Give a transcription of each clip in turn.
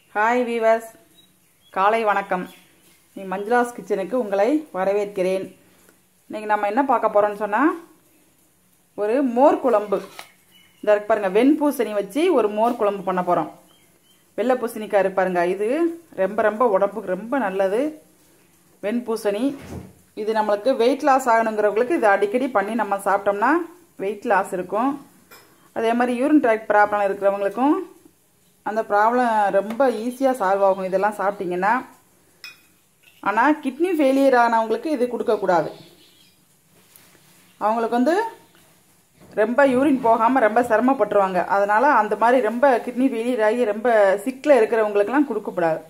hi viewers காலை வணக்கம் நீ மஞ்சுளாஸ் கிச்சனுக்கு உங்களை வரவேற்கிறேன் இன்னைக்கு நம்ம என்ன பார்க்க போகிறோம்னு சொன்னால் ஒரு மோர் குழம்பு இந்த இருக்கு பாருங்க வெண்பூசணி வச்சு ஒரு மோர் குழம்பு பண்ண போகிறோம் வெள்ளை பூசணிக்காய் இருக்கு பாருங்க இது ரொம்ப ரொம்ப உடம்புக்கு ரொம்ப நல்லது வெண்பூசணி இது நம்மளுக்கு வெயிட் லாஸ் ஆகணுங்கிறவங்களுக்கு இது அடிக்கடி பண்ணி நம்ம சாப்பிட்டோம்னா வெயிட் லாஸ் இருக்கும் அதே மாதிரி யூரின் ட்ராக் ப்ராப்ளம் இருக்கிறவங்களுக்கும் அந்த ப்ராப்ளம் ரொம்ப ஈஸியாக சால்வ் ஆகும் இதெல்லாம் சாப்பிட்டீங்கன்னா ஆனால் கிட்னி ஃபெயிலியர் ஆனவங்களுக்கு இது கொடுக்கக்கூடாது அவங்களுக்கு வந்து ரொம்ப யூரின் போகாமல் ரொம்ப சிரமப்பட்டுருவாங்க அதனால் அந்த மாதிரி ரொம்ப கிட்னி ஃபெயிலியர் ஆகி ரொம்ப சிக்கில் இருக்கிறவங்களுக்கெல்லாம் கொடுக்கக்கூடாது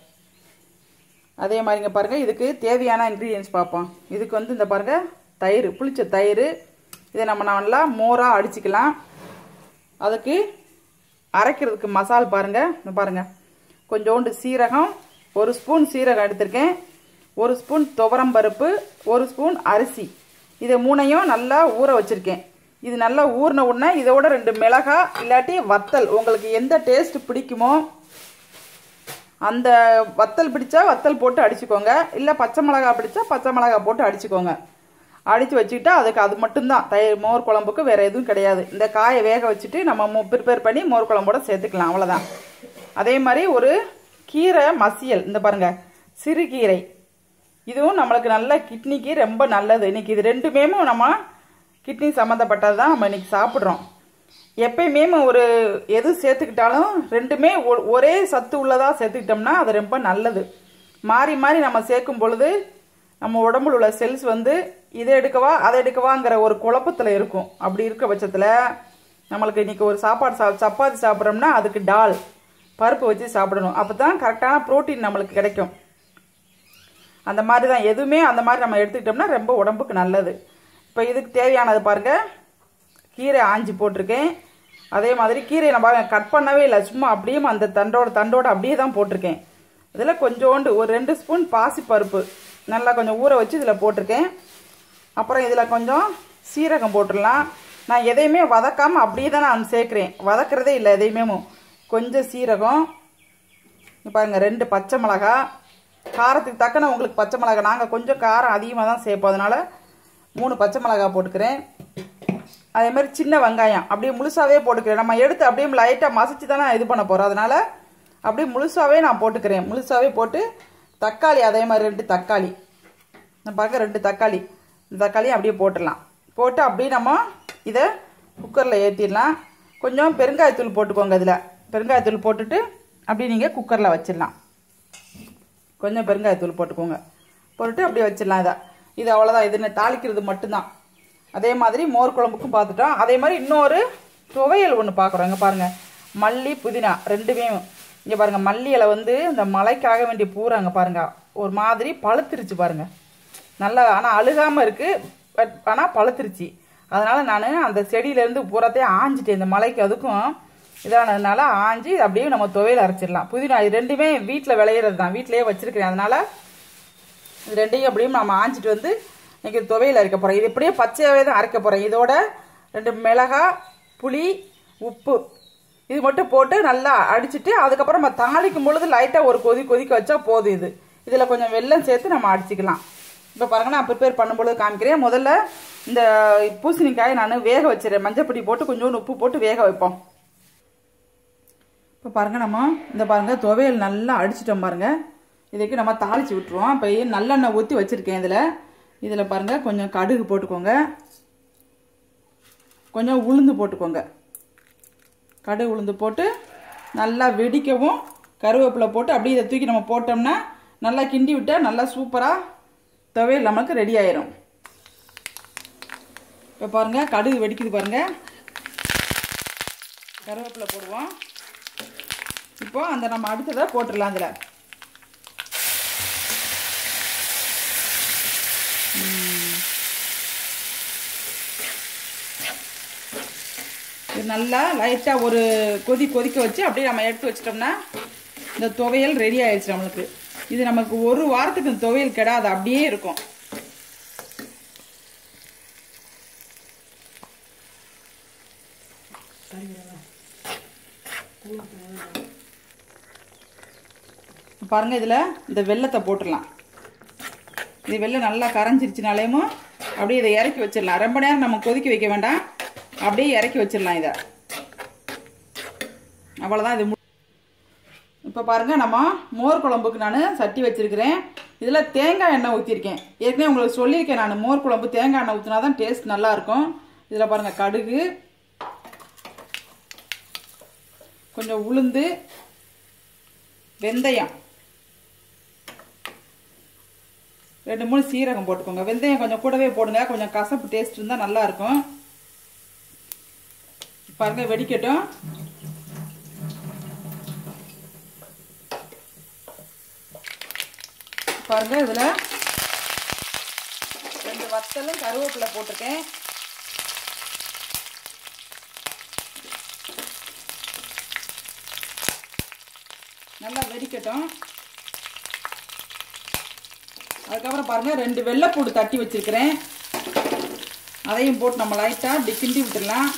அதே மாதிரிங்க பாருங்கள் இதுக்கு தேவையான இன்க்ரீடியன்ஸ் பார்ப்போம் இதுக்கு வந்து இந்த பாருங்கள் தயிர் புளிச்ச தயிர் இதை நம்ம நல்லா மோராக அடிச்சுக்கலாம் அதுக்கு அரைக்கிறதுக்கு மசால் பாருங்கள் இந்த பாருங்கள் கொஞ்சோண்டு சீரகம் ஒரு ஸ்பூன் சீரகம் எடுத்திருக்கேன் ஒரு ஸ்பூன் துவரம் பருப்பு ஒரு ஸ்பூன் அரிசி இதை மூணையும் நல்லா ஊற வச்சுருக்கேன் இது நல்லா ஊறின உடனே இதோட ரெண்டு மிளகா இல்லாட்டி வத்தல் உங்களுக்கு எந்த டேஸ்ட் பிடிக்குமோ அந்த வத்தல் பிடிச்சா வத்தல் போட்டு அடிச்சுக்கோங்க இல்லை பச்சை மிளகா பிடிச்சா பச்சை மிளகா போட்டு அடிச்சுக்கோங்க அடித்து வச்சுக்கிட்டா அதுக்கு அது மட்டும்தான் தயிர் மோர் குழம்புக்கு வேறு எதுவும் கிடையாது இந்த காயை வேக வச்சுட்டு நம்ம ப்ரிப்பேர் பண்ணி மோர் குழம்போட சேர்த்துக்கலாம் அவ்வளோதான் அதே மாதிரி ஒரு கீரை மசியல் இந்த பாருங்கள் சிறுகீரை இதுவும் நம்மளுக்கு நல்ல கிட்னிக்கு ரொம்ப நல்லது இன்னைக்கு இது ரெண்டுமே நம்ம கிட்னி சம்மந்தப்பட்டது தான் நம்ம இன்னைக்கு சாப்பிட்றோம் எப்பயுமே ஒரு எது சேர்த்துக்கிட்டாலும் ரெண்டுமே ஒரே சத்து உள்ளதாக சேர்த்துக்கிட்டோம்னா அது ரொம்ப நல்லது மாறி மாறி நம்ம சேர்க்கும் பொழுது நம்ம உடம்புல உள்ள செல்ஸ் வந்து இதை எடுக்கவா அதை எடுக்கவாங்கிற ஒரு குழப்பத்தில் இருக்கும் அப்படி இருக்க பட்சத்தில் நம்மளுக்கு இன்றைக்கி ஒரு சாப்பாடு சா சப்பாத்தி சாப்பிட்றோம்னா அதுக்கு டால் பருப்பு வச்சு சாப்பிடணும் அப்போ தான் கரெக்டான ப்ரோட்டீன் நம்மளுக்கு கிடைக்கும் அந்த மாதிரி தான் எதுவுமே அந்த மாதிரி நம்ம எடுத்துக்கிட்டோம்னா ரொம்ப உடம்புக்கு நல்லது இப்போ இதுக்கு தேவையானது பாருங்கள் கீரை ஆஞ்சி போட்டிருக்கேன் அதே மாதிரி கீரையை நான் பாருங்கள் கட் பண்ணவே இல்லை சும்மா அப்படியே அந்த தண்டோட தண்டோட அப்படியே தான் போட்டிருக்கேன் இதில் கொஞ்சோண்டு ஒரு ரெண்டு ஸ்பூன் பாசிப்பருப்பு நல்லா கொஞ்சம் ஊற வச்சு இதில் போட்டிருக்கேன் அப்புறம் இதில் கொஞ்சம் சீரகம் போட்டுடலாம் நான் எதையுமே வதக்காமல் அப்படியே தான் நான் சேர்க்குறேன் வதக்கிறதே இல்லை எதையுமே கொஞ்சம் சீரகம் பாருங்கள் ரெண்டு பச்சை மிளகா காரத்துக்கு தக்கன உங்களுக்கு பச்சை மிளகா நாங்கள் கொஞ்சம் காரம் அதிகமாக தான் சேர்ப்போம் அதனால் மூணு பச்சை மிளகா போட்டுக்கிறேன் அதே மாதிரி சின்ன வெங்காயம் அப்படியே முழுசாகவே போட்டுக்கிறேன் நம்ம எடுத்து அப்படியே லைட்டாக மசிச்சு தானே இது பண்ண போகிறோம் அதனால் அப்படியே முழுசாகவே நான் போட்டுக்கிறேன் முழுசாகவே போட்டு தக்காளி அதே மாதிரி ரெண்டு தக்காளி நான் பார்க்க ரெண்டு தக்காளி இந்த தக்காளியும் அப்படியே போட்டுடலாம் போட்டு அப்படியே நம்ம இதை குக்கரில் ஏற்றிடலாம் கொஞ்சம் பெருங்காயத்தூள் போட்டுக்கோங்க இதில் பெருங்காயத்தூள் போட்டுட்டு அப்படியே நீங்கள் குக்கரில் வச்சிடலாம் கொஞ்சம் பெருங்காயத்தூள் போட்டுக்கோங்க போட்டுட்டு அப்படியே வச்சிடலாம் இதை இது அவ்வளோதான் இது தாளிக்கிறது மட்டும்தான் அதே மாதிரி மோர் குழம்புக்கும் பார்த்துட்டோம் அதே மாதிரி இன்னொரு துவையல் ஒன்று பார்க்குறோம் இங்கே பாருங்கள் மல்லி புதினா ரெண்டுமே இங்கே பாருங்கள் மல்லி இலை வந்து இந்த மலைக்காக வேண்டிய பூராங்க பாருங்கள் ஒரு மாதிரி பழுத்துருச்சு பாருங்கள் நல்லா ஆனால் அழுகாமல் இருக்குது பட் ஆனால் பழுத்துருச்சு அதனால் நான் அந்த செடியிலேருந்து பூராத்தையும் ஆஞ்சிட்டேன் இந்த மலைக்கு அதுக்கும் இதானதுனால ஆஞ்சி அப்படியே நம்ம துவையல் அரைச்சிடலாம் புதினா இது ரெண்டுமே வீட்டில் விளையிறது தான் வீட்டிலேயே வச்சுருக்கிறேன் அதனால் இது ரெண்டையும் அப்படியும் நம்ம ஆஞ்சிட்டு வந்து இன்றைக்கி துவையில் அரைக்க போகிறோம் இது இப்படியே பச்சையாகவே தான் அரைக்க போகிறேன் இதோட ரெண்டு மிளகா புளி உப்பு இது மட்டும் போட்டு நல்லா அடிச்சுட்டு அதுக்கப்புறம் நம்ம தாளிக்கும் பொழுது லைட்டாக ஒரு கொதி கொதிக்க வச்சா போதும் இது இதில் கொஞ்சம் வெல்லம் சேர்த்து நம்ம அடிச்சுக்கலாம் இப்போ பாருங்க நான் ப்ரிப்பேர் பண்ணும்பொழுது காமிக்கிறேன் முதல்ல இந்த பூசணிக்காயை நான் வேக வச்சிடறேன் மஞ்சப்பொடி போட்டு கொஞ்சோண்டு உப்பு போட்டு வேக வைப்போம் இப்போ பாருங்கள் நம்ம இந்த பாருங்கள் துவையல் நல்லா அடிச்சிட்டோம் பாருங்கள் இதுக்கு நம்ம தாளித்து விட்டுருவோம் இப்போ நல்லெண்ணெய் ஊற்றி வச்சுருக்கேன் இதில் இதில் பாருங்கள் கொஞ்சம் கடுகு போட்டுக்கோங்க கொஞ்சம் உளுந்து போட்டுக்கோங்க கடுகு உளுந்து போட்டு நல்லா வெடிக்கவும் கருவேப்பிலை போட்டு அப்படியே இதை தூக்கி நம்ம போட்டோம்னா நல்லா கிண்டி விட்டால் நல்லா சூப்பராக துவையல் நமக்கு ரெடி ஆயிரும் இப்போ பாருங்கள் கடுகு வெடிக்குது பாருங்கள் கருவேப்பிலை போடுவோம் இப்போ அந்த நம்ம அடுத்ததை போட்டுடலாம் அதில் இது நல்லா லைட்டாக ஒரு கொதி கொதிக்க வச்சு அப்படியே நம்ம எடுத்து வச்சிட்டோம்னா இந்த துவையல் ரெடி ஆயிடுச்சு நம்மளுக்கு இது நமக்கு ஒரு வாரத்துக்கு இந்த துவையல் கெடாது அப்படியே இருக்கும் பாருங்க இதில் இந்த வெள்ளத்தை போட்டுடலாம் இது வெள்ளம் நல்லா கரைஞ்சிருச்சுனாலேயும் அப்படியே இதை இறக்கி வச்சிடலாம் ரொம்ப நேரம் நம்ம கொதிக்க வைக்க வேண்டாம் அப்படியே இறக்கி வச்சிடலாம் இதை அவ்வளோதான் இது இப்போ பாருங்கள் நம்ம மோர் குழம்புக்கு நான் சட்டி வச்சுருக்கிறேன் இதில் தேங்காய் எண்ணெய் ஊற்றிருக்கேன் ஏற்கனவே உங்களுக்கு சொல்லியிருக்கேன் நான் மோர் குழம்பு தேங்காய் எண்ணெய் ஊற்றினா தான் டேஸ்ட் நல்லாயிருக்கும் இதில் பாருங்கள் கடுகு கொஞ்சம் உளுந்து வெந்தயம் ரெண்டு மூணு சீரகம் போட்டுக்கோங்க வெந்தயம் கொஞ்சம் கூடவே போடுங்க கொஞ்சம் கசப்பு டேஸ்ட் இருந்தால் நல்லா இருக்கும் பாருங்க வெடிக்கட்டும் பாருங்க இதில் ரெண்டு வத்தலும் கருவேப்பிலை போட்டிருக்கேன் நல்லா வெடிக்கட்டும் அதுக்கப்புறம் பாருங்கள் ரெண்டு வெள்ளைப்பூடு தட்டி வச்சுருக்கிறேன் அதையும் போட்டு நம்ம லைட்டாக இப்படி கிண்டி விட்டுடலாம்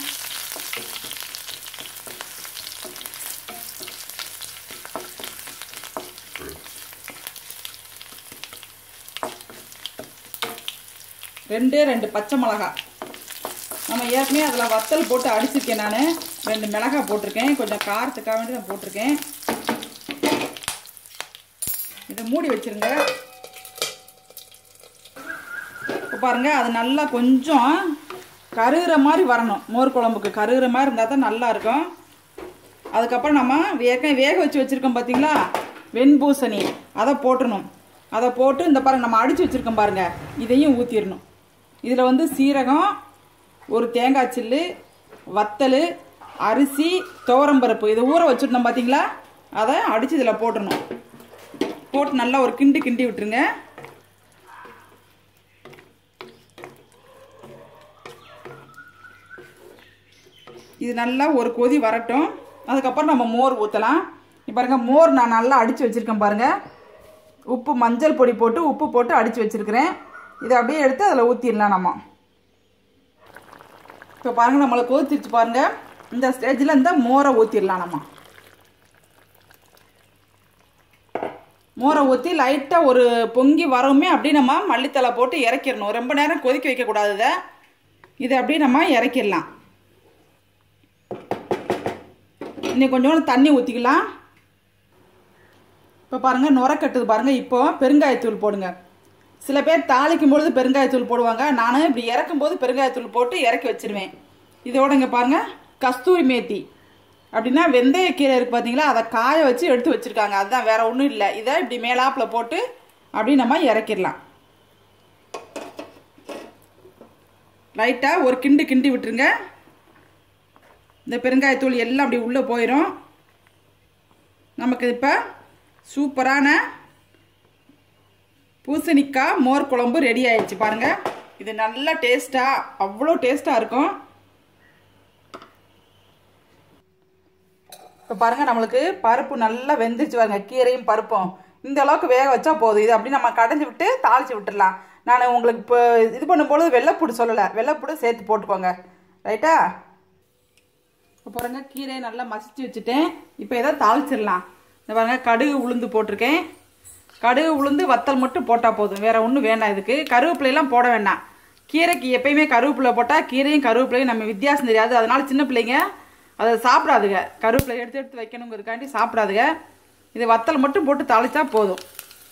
ரெண்டே ரெண்டு பச்சை மிளகா நம்ம ஏற்கனவே அதில் வத்தல் போட்டு அடிச்சிருக்கேன் நான் ரெண்டு மிளகாய் போட்டிருக்கேன் கொஞ்சம் காரத்துக்காக வேண்டி நான் போட்டிருக்கேன் இதை மூடி வச்சிருங்க இப்போ பாருங்க அது நல்லா கொஞ்சம் கருகிற மாதிரி வரணும் மோர் குழம்புக்கு கருகிற மாதிரி இருந்தால் தான் நல்லா இருக்கும் அதுக்கப்புறம் நம்ம ஏற்கனவே வேக வச்சு வச்சுருக்கோம் பார்த்தீங்களா வெண்பூசணி அதை போட்டுடணும் அதை போட்டு இந்த பாருங்க நம்ம அடித்து வச்சுருக்கோம் பாருங்க இதையும் ஊற்றிடணும் இதில் வந்து சீரகம் ஒரு தேங்காய் சில்லு வத்தல் அரிசி துவரம்பருப்பு இதை ஊற வச்சுருந்தோம் பார்த்தீங்களா அதை அடித்து இதில் போட்டுடணும் போட்டு நல்லா ஒரு கிண்டு கிண்டி விட்டுருங்க இது நல்லா ஒரு கொதி வரட்டும் அதுக்கப்புறம் நம்ம மோர் ஊற்றலாம் இப்போ பாருங்க மோர் நான் நல்லா அடித்து வச்சுருக்கேன் பாருங்கள் உப்பு மஞ்சள் பொடி போட்டு உப்பு போட்டு அடித்து வச்சுருக்கிறேன் இதை அப்படியே எடுத்து அதில் ஊற்றிடலாம் நம்ம இப்போ பாருங்கள் நம்மளை கொதிச்சிருச்சு பாருங்கள் இந்த ஸ்டேஜில் இந்த மோரை ஊற்றிடலாம் நம்ம மோரை ஊற்றி லைட்டாக ஒரு பொங்கி வரவுமே அப்படியே நம்ம மல்லித்தலை போட்டு இறக்கிடணும் ரொம்ப நேரம் கொதிக்க வைக்கக்கூடாது இதை இதை அப்படியே நம்ம இறக்கிடலாம் இன்னும் கொஞ்சோண்டு தண்ணி ஊற்றிக்கலாம் இப்போ பாருங்கள் நுர கட்டுது பாருங்கள் இப்போ பெருங்காயத்தூள் போடுங்க சில பேர் தாளிக்கும் பொழுது பெருங்காயத்தூள் போடுவாங்க நானும் இப்படி இறக்கும் போது பெருங்காயத்தூள் போட்டு இறக்கி வச்சிருவேன் இதோட இங்கே பாருங்கள் கஸ்தூரி மேத்தி அப்படின்னா வெந்தயக்கீரை இருக்குது பார்த்தீங்களா அதை காய வச்சு எடுத்து வச்சுருக்காங்க அதுதான் வேற ஒன்றும் இல்லை இதை இப்படி மேலாப்பில் போட்டு அப்படி நம்ம இறக்கிடலாம் லைட்டாக ஒரு கிண்டு கிண்டி விட்டுருங்க இந்த பெருங்காயத்தூள் எல்லாம் அப்படி உள்ளே போயிடும் நமக்கு இப்போ சூப்பரான பூசணிக்காய் மோர் குழம்பு ரெடி ஆயிடுச்சு பாருங்கள் இது நல்ல டேஸ்ட்டாக அவ்வளோ டேஸ்ட்டாக இருக்கும் இப்போ பாருங்கள் நம்மளுக்கு பருப்பு நல்லா வெந்துருச்சு பாருங்க கீரையும் பருப்பும் இந்த அளவுக்கு வேக வச்சா போதும் இது அப்படி நம்ம கடைஞ்சி விட்டு தாளித்து விட்டுடலாம் நான் உங்களுக்கு இப்போ இது பண்ணும்போது வெள்ளைப்பூடு சொல்லலை வெள்ளைப்பூடு சேர்த்து போட்டுக்கோங்க ரைட்டா இப்போ பாருங்க கீரையை நல்லா மசிச்சு வச்சுட்டேன் இப்போ இதை தாளிச்சிடலாம் இந்த பாருங்க கடுகு உளுந்து போட்டிருக்கேன் கடுகு உளுந்து வத்தல் மட்டும் போட்டால் போதும் வேற ஒன்றும் வேண்டாம் இதுக்கு கருவேப்பிலையெல்லாம் போட வேண்டாம் கீரைக்கு எப்பயுமே கருவேப்பிலை போட்டால் கீரையும் கருவேப்பிலையும் நம்ம வித்தியாசம் தெரியாது அதனால சின்ன பிள்ளைங்க அதை சாப்பிடாதுங்க கருவேப்பிலை எடுத்து எடுத்து வைக்கணுங்கிறதுக்காண்டி சாப்பிடாதுங்க இது வத்தல் மட்டும் போட்டு தாளிச்சா போதும்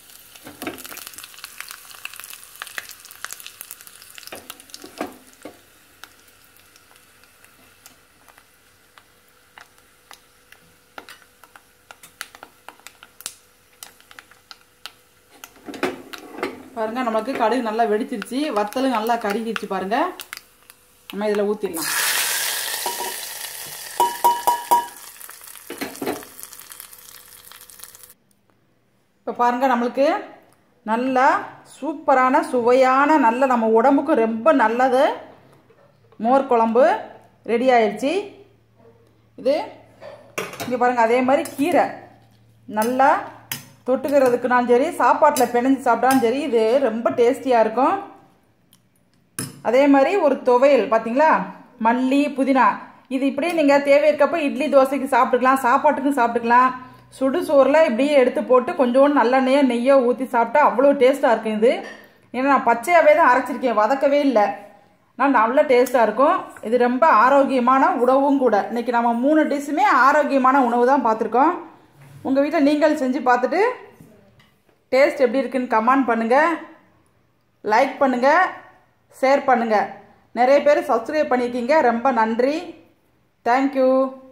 பாருங்க நம்மளுக்கு கடுகு நல்லா வெடிச்சிருச்சு வத்தலும் நல்லா கருகிருச்சு பாருங்க நம்ம இதில் ஊற்றிடலாம் இப்போ பாருங்க நம்மளுக்கு நல்லா சூப்பரான சுவையான நல்ல நம்ம உடம்புக்கு ரொம்ப நல்லது மோர் குழம்பு ரெடி ஆயிடுச்சு இது இங்கே பாருங்கள் அதே மாதிரி கீரை நல்லா தொட்டுக்கிறதுக்குனாலும் சரி சாப்பாட்டில் பிணைஞ்சு சாப்பிட்டாலும் சரி இது ரொம்ப டேஸ்டியாக இருக்கும் அதே மாதிரி ஒரு துவையல் பார்த்தீங்களா மல்லி புதினா இது இப்படியே நீங்கள் தேவை இருக்கப்போ இட்லி தோசைக்கு சாப்பிட்டுக்கலாம் சாப்பாட்டுக்கும் சாப்பிட்டுக்கலாம் சுடு சோறில் இப்படியே எடுத்து போட்டு கொஞ்சோண்டு நல்லெண்ணெயோ நெய்யோ ஊற்றி சாப்பிட்டா அவ்வளோ டேஸ்ட்டாக இருக்கும் இது ஏன்னா நான் பச்சையாகவே தான் அரைச்சிருக்கேன் வதக்கவே இல்லை ஆனால் நல்ல டேஸ்ட்டாக இருக்கும் இது ரொம்ப ஆரோக்கியமான உணவும் கூட இன்னைக்கு நம்ம மூணு டிஷ்ஷுமே ஆரோக்கியமான உணவு தான் பார்த்துருக்கோம் உங்கள் வீட்டில் நீங்கள் செஞ்சு பார்த்துட்டு டேஸ்ட் எப்படி இருக்குன்னு கமெண்ட் பண்ணுங்கள் லைக் பண்ணுங்கள் ஷேர் பண்ணுங்கள் நிறைய பேர் சப்ஸ்கிரைப் பண்ணியிருக்கீங்க ரொம்ப நன்றி தேங்க்யூ